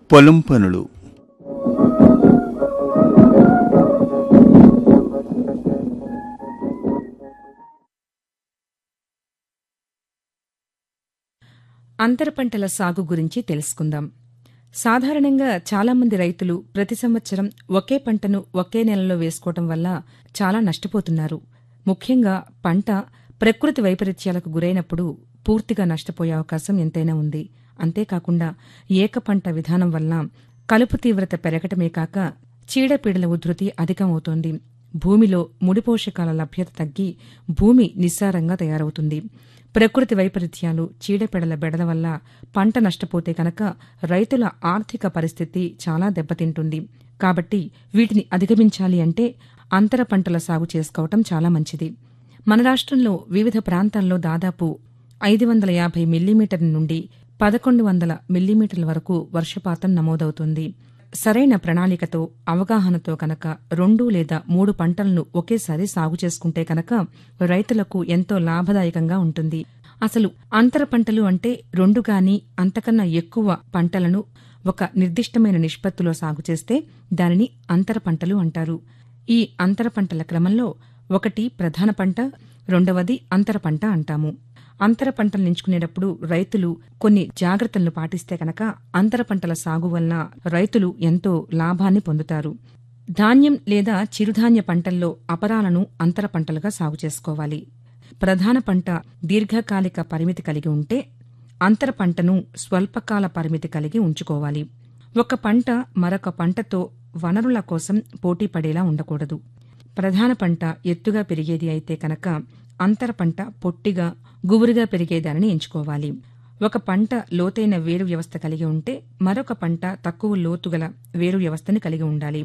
పొలం పనులు అంతర పంటల సాగు గురించి తెలుసుకుందాం సాధారణంగా చాలామంది రైతులు ప్రతి సంవత్సరం ఒకే పంటను ఒకే నెలలో వేసుకోవటం వల్ల చాలా నష్టపోతున్నారు ముఖ్యంగా పంట ప్రకృతి వైపరీత్యాలకు గురైనప్పుడు పూర్తిగా నష్టపోయే అవకాశం ఎంతైనా ఉంది అంతేకాకుండా ఏక పంట విధానం వల్ల కలుపు తీవ్రత పెరగటమే కాక చీడపీడల ఉధృతి అధికమవుతోంది భూమిలో ముడి పోషకాల లభ్యత తగ్గి భూమి నిస్సారంగా తయారవుతుంది ప్రకృతి వైపరీత్యాలు చీడపీడల బెడల వల్ల పంట నష్టపోతే కనుక రైతుల ఆర్థిక పరిస్థితి చాలా దెబ్బతింటుంది కాబట్టి వీటిని అధిగమించాలి అంటే అంతర పంటల సాగు చేసుకోవటం చాలా మంచిది మన రాష్ట్రంలో వివిధ ప్రాంతాల్లో దాదాపు ఐదు వందల యాభై మిల్లీమీటర్ల నుండి పదకొండు వందల మిల్లీమీటర్ల వరకు వర్షపాతం నమోదవుతుంది సరైన ప్రణాళికతో అవగాహనతో కనుక రెండు లేదా మూడు పంటలను ఒకేసారి సాగు చేసుకుంటే కనుక రైతులకు ఎంతో లాభదాయకంగా ఉంటుంది అసలు అంతర పంటలు అంటే రెండు గాని అంతకన్నా ఎక్కువ పంటలను ఒక నిర్దిష్టమైన నిష్పత్తిలో సాగు చేస్తే దానిని అంతర పంటలు అంటారు ఈ అంతర పంటల క్రమంలో ఒకటి ప్రధాన పంట రెండవది అంతర పంట అంటాము అంతర పంటలు ఎంచుకునేటప్పుడు రైతులు కొన్ని జాగ్రత్తలను పాటిస్తే కనుక అంతర పంటల సాగు వలన రైతులు ఎంతో లాభాన్ని పొందుతారు ధాన్యం లేదా చిరుధాన్య పంటల్లో అపరాలను అంతర పంటలుగా సాగు చేసుకోవాలి ప్రధాన పంట దీర్ఘకాలిక పరిమితి కలిగి ఉంటే అంతర పంటను స్వల్పకాల పరిమితి కలిగి ఉంచుకోవాలి ఒక పంట మరొక పంటతో వనరుల కోసం పోటీ పడేలా ఉండకూడదు ప్రధాన పంట ఎత్తుగా పెరిగేది అయితే కనుక అంతర పంట పొట్టిగా గుబురుగా పెరిగేదానిని ఎంచుకోవాలి ఒక పంట లోతైన వేరు వ్యవస్థ కలిగి ఉంటే మరొక పంట తక్కువ లోతుగల వేరు వ్యవస్థని కలిగి ఉండాలి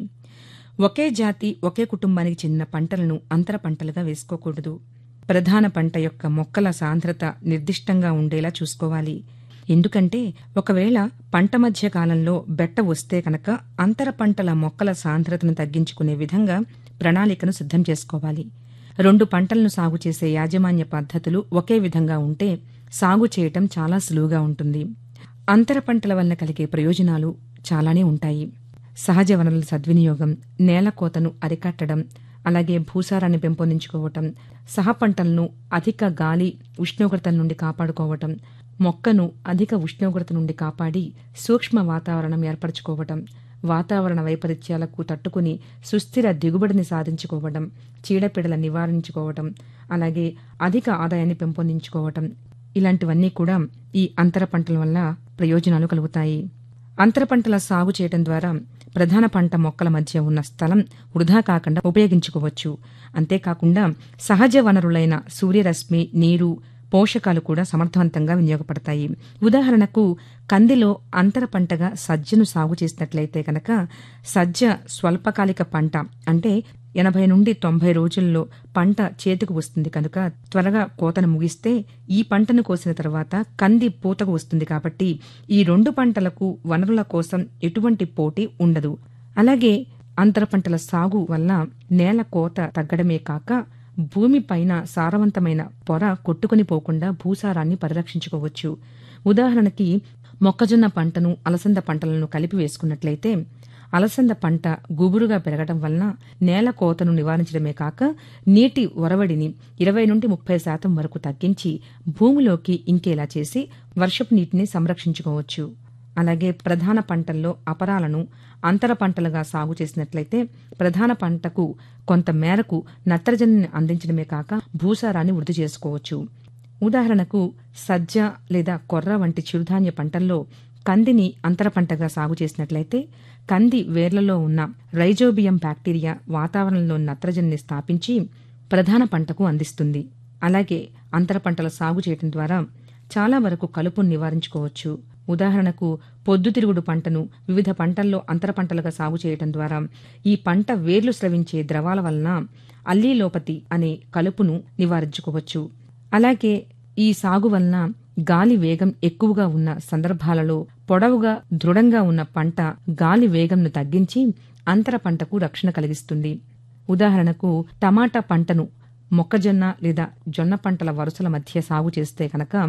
ఒకే జాతి ఒకే కుటుంబానికి చెందిన పంటలను అంతర పంటలుగా వేసుకోకూడదు ప్రధాన పంట యొక్క మొక్కల సాంద్రత నిర్దిష్టంగా ఉండేలా చూసుకోవాలి ఎందుకంటే ఒకవేళ పంట మధ్య కాలంలో బెట్ట వస్తే కనుక అంతర పంటల మొక్కల సాంద్రతను తగ్గించుకునే విధంగా ప్రణాళికను సిద్ధం చేసుకోవాలి రెండు పంటలను సాగు చేసే యాజమాన్య పద్ధతులు ఒకే విధంగా ఉంటే సాగు చేయటం చాలా సులువుగా ఉంటుంది అంతర పంటల వలన కలిగే ప్రయోజనాలు చాలానే ఉంటాయి సహజ వనరుల సద్వినియోగం నేల కోతను అరికట్టడం అలాగే భూసారాన్ని పెంపొందించుకోవటం సహ పంటలను అధిక గాలి ఉష్ణోగ్రతల నుండి కాపాడుకోవటం మొక్కను అధిక ఉష్ణోగ్రత నుండి కాపాడి సూక్ష్మ వాతావరణం ఏర్పరచుకోవటం వాతావరణ వైపరీత్యాలకు తట్టుకుని సుస్థిర దిగుబడిని సాధించుకోవడం చీడపీడల నివారించుకోవటం అలాగే అధిక ఆదాయాన్ని పెంపొందించుకోవటం ఇలాంటివన్నీ కూడా ఈ అంతర పంటల వల్ల ప్రయోజనాలు కలుగుతాయి అంతర పంటల సాగు చేయడం ద్వారా ప్రధాన పంట మొక్కల మధ్య ఉన్న స్థలం వృధా కాకుండా ఉపయోగించుకోవచ్చు అంతేకాకుండా సహజ వనరులైన సూర్యరశ్మి నీరు పోషకాలు కూడా సమర్థవంతంగా వినియోగపడతాయి ఉదాహరణకు కందిలో అంతర పంటగా సజ్జను సాగు చేసినట్లయితే కనుక సజ్జ స్వల్పకాలిక పంట అంటే ఎనభై నుండి తొంభై రోజుల్లో పంట చేతికి వస్తుంది కనుక త్వరగా కోతను ముగిస్తే ఈ పంటను కోసిన తర్వాత కంది పూతకు వస్తుంది కాబట్టి ఈ రెండు పంటలకు వనరుల కోసం ఎటువంటి పోటీ ఉండదు అలాగే అంతర పంటల సాగు వల్ల నేల కోత తగ్గడమే కాక భూమిపైన సారవంతమైన పొర కొట్టుకుని పోకుండా భూసారాన్ని పరిరక్షించుకోవచ్చు ఉదాహరణకి మొక్కజొన్న పంటను అలసంద పంటలను కలిపి వేసుకున్నట్లయితే అలసంద పంట గుబురుగా పెరగడం వలన నేల కోతను నివారించడమే కాక నీటి ఒరవడిని ఇరవై నుండి ముప్పై శాతం వరకు తగ్గించి భూమిలోకి ఇంకేలా చేసి వర్షపు నీటిని సంరక్షించుకోవచ్చు అలాగే ప్రధాన పంటల్లో అపరాలను అంతర పంటలుగా సాగు చేసినట్లయితే ప్రధాన పంటకు కొంత మేరకు నత్రజనిని అందించడమే కాక భూసారాన్ని వృద్ధి చేసుకోవచ్చు ఉదాహరణకు సజ్జ లేదా కొర్ర వంటి చిరుధాన్య పంటల్లో కందిని అంతర పంటగా సాగు చేసినట్లయితే కంది వేర్లలో ఉన్న రైజోబియం బ్యాక్టీరియా వాతావరణంలో నత్రజనిని స్థాపించి ప్రధాన పంటకు అందిస్తుంది అలాగే అంతర పంటల సాగు చేయడం ద్వారా చాలా వరకు కలుపును నివారించుకోవచ్చు ఉదాహరణకు పొద్దుతిరుగుడు పంటను వివిధ పంటల్లో అంతర పంటలుగా సాగు చేయడం ద్వారా ఈ పంట వేర్లు స్రవించే ద్రవాల వలన అల్లీలోపతి అనే కలుపును నివారించుకోవచ్చు అలాగే ఈ సాగు వలన గాలి వేగం ఎక్కువగా ఉన్న సందర్భాలలో పొడవుగా దృఢంగా ఉన్న పంట గాలి వేగంను తగ్గించి అంతర పంటకు రక్షణ కలిగిస్తుంది ఉదాహరణకు టమాటా పంటను మొక్కజొన్న లేదా జొన్న పంటల వరుసల మధ్య సాగు చేస్తే కనుక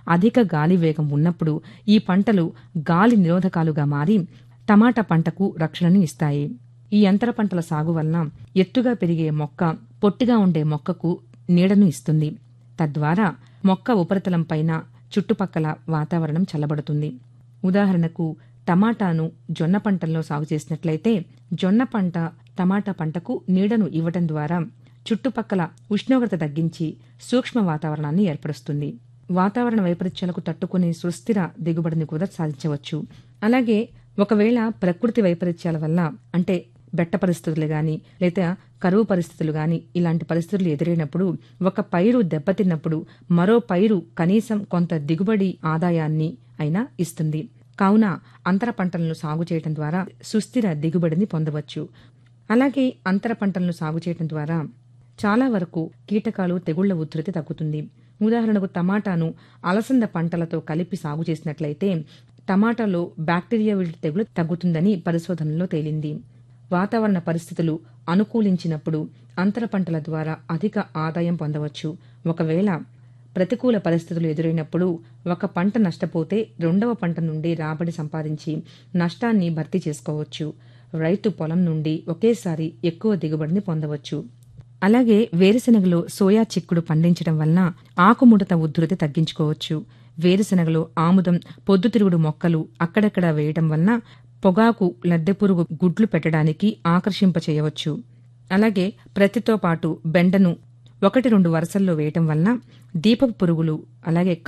అధిక గాలి వేగం ఉన్నప్పుడు ఈ పంటలు గాలి నిరోధకాలుగా మారి టమాటా పంటకు రక్షణను ఇస్తాయి ఈ అంతర పంటల సాగు వలన ఎత్తుగా పెరిగే మొక్క పొట్టిగా ఉండే మొక్కకు నీడను ఇస్తుంది తద్వారా మొక్క ఉపరితలం పైన చుట్టుపక్కల వాతావరణం చల్లబడుతుంది ఉదాహరణకు టమాటాను జొన్న పంటల్లో సాగు చేసినట్లయితే జొన్న పంట టమాటా పంటకు నీడను ఇవ్వటం ద్వారా చుట్టుపక్కల ఉష్ణోగ్రత తగ్గించి సూక్ష్మ వాతావరణాన్ని ఏర్పరుస్తుంది వాతావరణ వైపరీత్యాలకు తట్టుకునే సుస్థిర దిగుబడిని కూడా సాధించవచ్చు అలాగే ఒకవేళ ప్రకృతి వైపరీత్యాల వల్ల అంటే బెట్ట పరిస్థితులు గాని లేదా కరువు పరిస్థితులు గాని ఇలాంటి పరిస్థితులు ఎదురైనప్పుడు ఒక పైరు దెబ్బతిన్నప్పుడు మరో పైరు కనీసం కొంత దిగుబడి ఆదాయాన్ని అయినా ఇస్తుంది కావున అంతర పంటలను సాగు చేయడం ద్వారా సుస్థిర దిగుబడిని పొందవచ్చు అలాగే అంతర పంటలను సాగు చేయడం ద్వారా చాలా వరకు కీటకాలు తెగుళ్ల ఉధృతి తగ్గుతుంది ఉదాహరణకు టమాటాను అలసంద పంటలతో కలిపి సాగు చేసినట్లయితే టమాటాలో బ్యాక్టీరియా విల్ట్ తెగులు తగ్గుతుందని పరిశోధనలో తేలింది వాతావరణ పరిస్థితులు అనుకూలించినప్పుడు అంతర పంటల ద్వారా అధిక ఆదాయం పొందవచ్చు ఒకవేళ ప్రతికూల పరిస్థితులు ఎదురైనప్పుడు ఒక పంట నష్టపోతే రెండవ పంట నుండి రాబడి సంపాదించి నష్టాన్ని భర్తీ చేసుకోవచ్చు రైతు పొలం నుండి ఒకేసారి ఎక్కువ దిగుబడిని పొందవచ్చు అలాగే వేరుశెనగలో సోయా చిక్కుడు పండించడం వలన ఆకుముడత ఉధృతి తగ్గించుకోవచ్చు వేరుశెనగలో ఆముదం పొద్దుతిరుగుడు మొక్కలు అక్కడక్కడ వేయటం వలన పొగాకు లద్దెపురుగు గుడ్లు పెట్టడానికి ఆకర్షింపచేయవచ్చు అలాగే ప్రతితో పాటు బెండను ఒకటి రెండు వరుసల్లో వేయటం వలన దీపపు పురుగులు అలాగే